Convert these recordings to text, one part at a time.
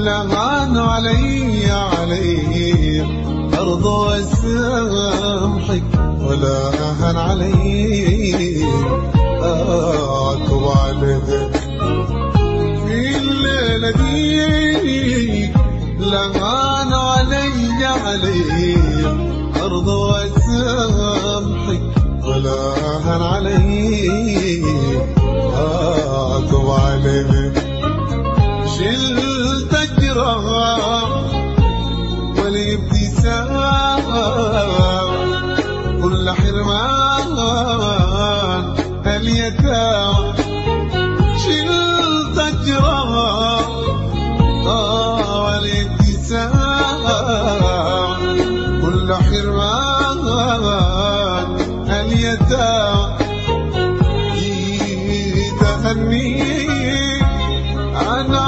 لهان علي علي أرض واسامحك ولا أهن علي أعتب عليك في الليلة دي لهان علي علي أرض واسامحك ولا أهن علي أعتب عليك شلت الجراح والابتسام كل حرمان اليتام شلت الجراح والابتسام كل حرمان اليتام جيت أهنيك أنا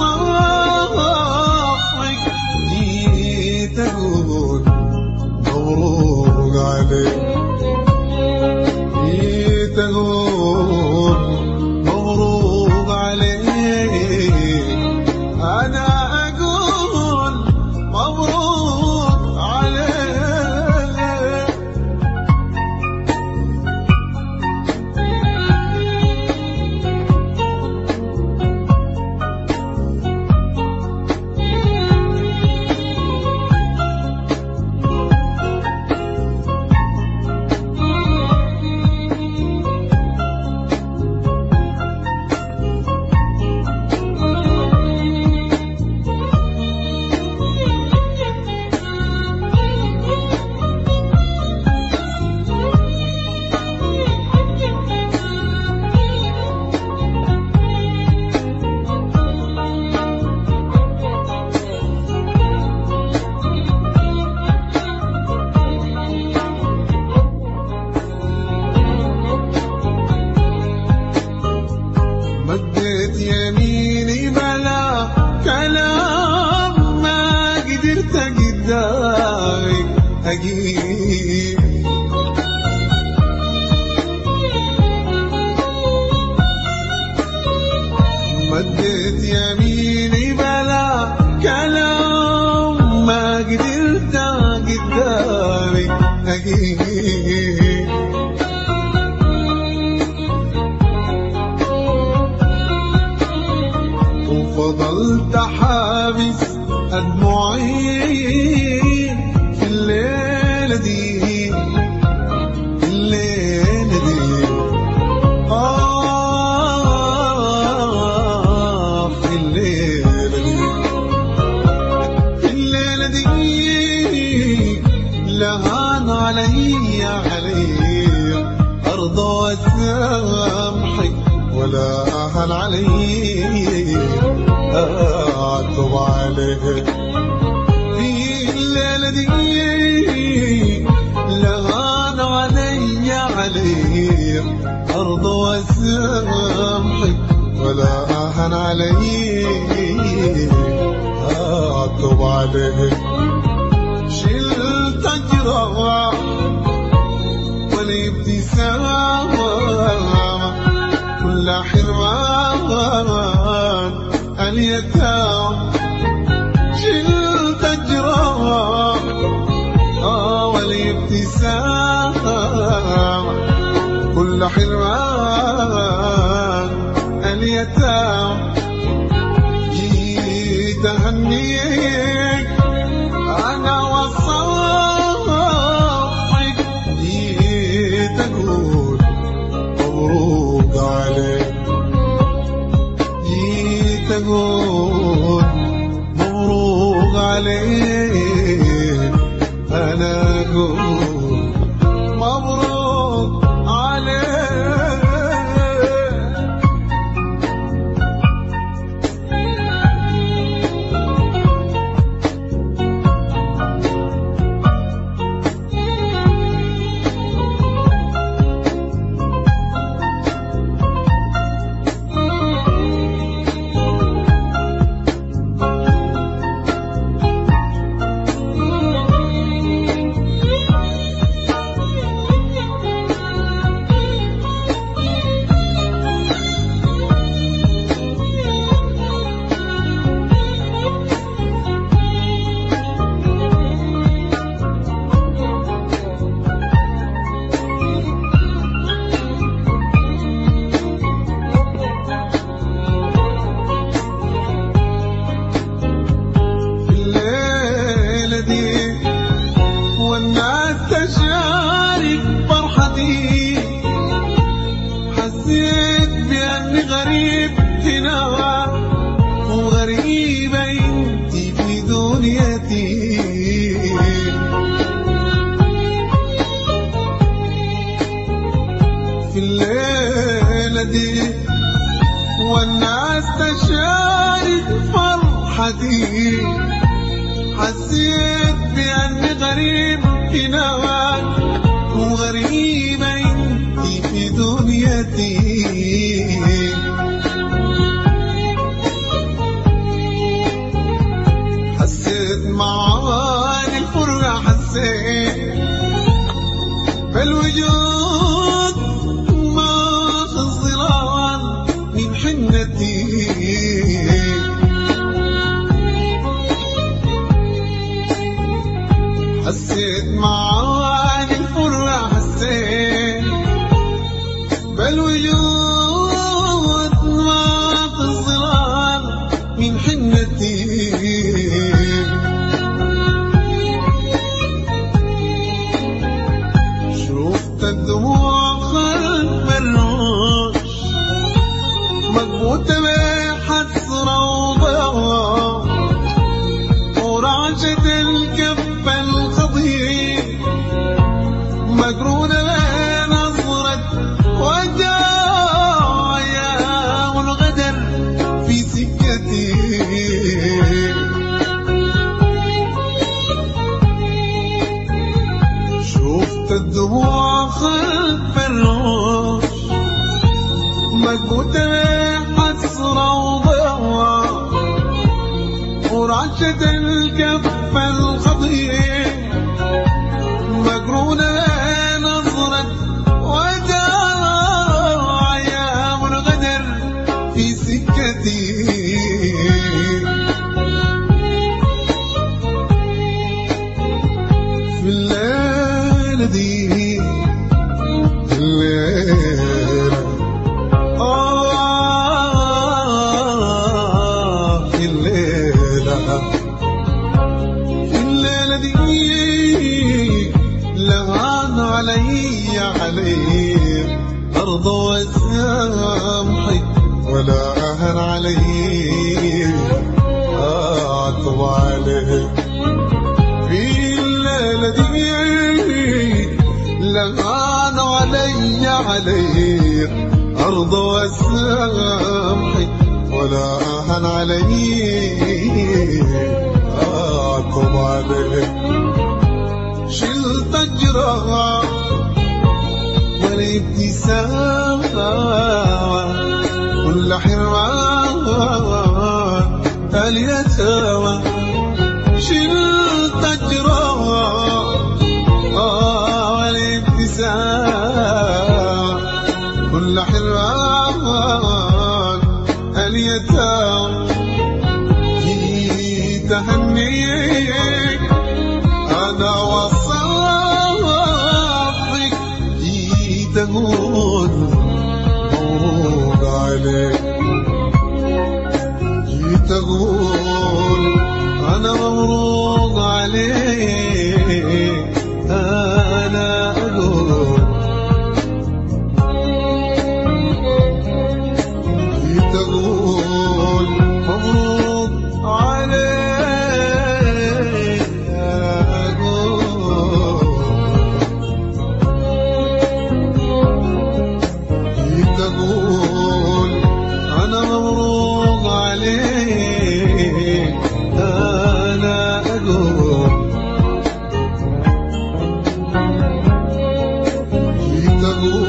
وصافك جيت أقول مبروك عليك جيت أقول مبروك عليك أنا أقول مبروك عليك مديت يميني بلا كلام ما قدرت قدامك أجيب مديت يميني بلا كلام ما قدرت قدامك أجيب وفضلت حابس أدمعي في الليلة دي في الليلة دي آه في الليلة دي في الليلة دي لهان علي علي أرض واسامحك ولا أهل علي أعتب عليك في الليلة دي لهان علي علي أرض واسامحك ولا أهن علي أعتب عليك شلت الجراح والابتسامة كل حرمان اليتام شلت الجراح آه والابتسام كل حرمان اليتام جيت أهنيك أنا وصافك جيت أقول مبروك عليك جيت أقول مبروك عليك أنا أقول مبروك عليك دي والناس تشارك فرحتي حسيت بأني غريب هناك وغريبة انتي في دنيتي حسيت معاني الفرقة حسيت بالوجود ما في الظلال من حنتي حسيت معاني الفرقة حسيت بالوجود ما في الظلال من حنتي شفت الدموع خلف الروش مكبوتة بحسرة وضياء ورعشة الكف الخضير مقرونة بنظرة وداع يا والغدر في سكتي شفت الدموع خلف الروش مكبوتة حسرة وضياع ورعشة الكف الخضير مقرونة نظرة وداع يا منغدر في سكتي في الليلة دي في الليلة آه في الليلة في الليلة دي لهان علي علي أرض وسامحي ولا أهن علي أعتب عليه في الليلة دي لغان علي علي أرض وسامحي ولا أهن علي أعتب عليه شلت الجراح والابتسامة كل حرمان اليتامى شلت الجراح والابتسامة كل حرمان اليتامى جيت أهنيك أنا وصافك جيت أقول مبروك عليك جيت أقول أنا مبروك عليك أنا أقول جيت أقول مبروك عليك أقول جيت أقول أنا مبروك عليك أنا أقول جيت أقول